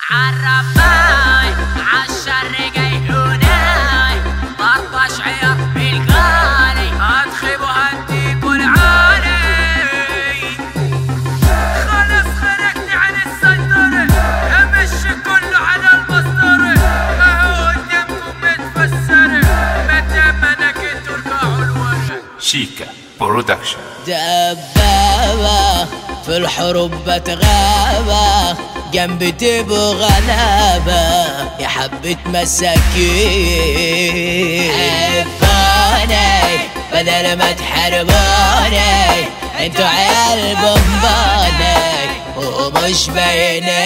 عالرباي عالشر جاي هناي طرطش عيار بالغالي هتخيب وهديك العالي خلاص خرجت عن السيطرة همشي كله على المسطرة ما هو قدامكم متفسرة ما دام انا كنت ارجعوا لورا شيكا برودكشن دبابة في الحروب بتغابة جنبي تبقوا غلابة يا حبة مساكين حبوني بدل ما تحاربوني انتوا عيال بمباني ومش باينين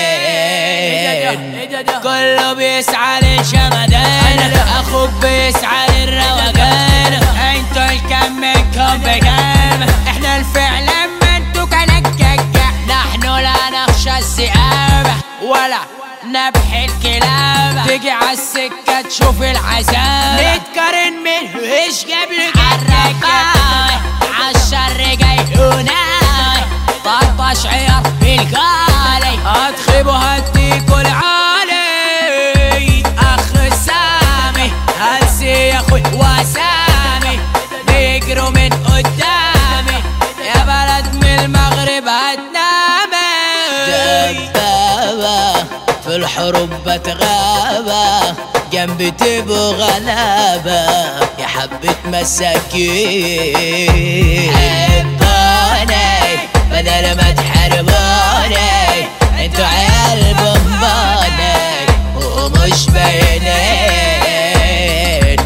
كله بيسعى للجمدان اخوك بيسعى للروقان انتوا الكم منكم بكام احنا الفعل اما انتوا كنككة نحن لا نخشى الذئاب ولا نبح الكلاب تيجي عالسكة تشوف العذاب نتقارن منه ايش قبل عالرجال عالشر جاي هناي طرطش عيار بالغالي هتخيب وهديكوا العالي اخ سامي هلسي يا اخوي وسامي بيجروا من قدامي يا بلد من المغرب هتنامي دبابة في الحروب بتغابة جنبي تبقوا غلابة يا حبة مساكين حبوني بدل ما تحاربوني انتوا عيال بمباني ومش باينين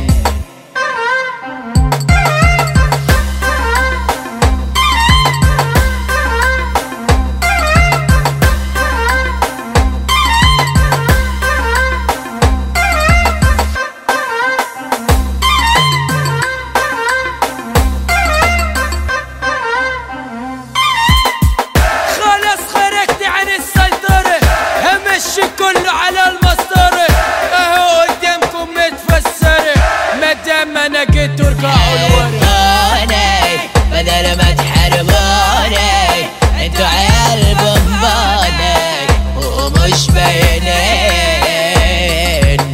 خلاص خرجت عن السيطرة همشي كله على المسطرة اهو قدامكم متفسرة ما دام انا جيت ارجعوا لورا حبوني بدل ما تحاربوني انتوا عيال بمباني ومش باينين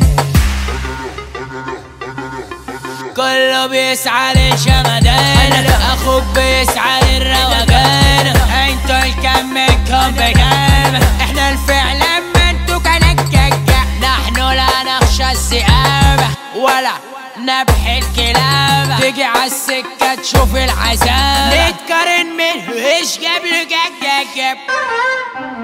كله بيسعى للجمدان اخوك بيسعى للروقان انتوا الكم منكم بكام احنا الفعل اما انتوا كنككة نحن لا نخشى الذئاب ولا نبح الكلاب تيجي عالسكة تشوف العذاب نتقارن منه ايش قبل جاك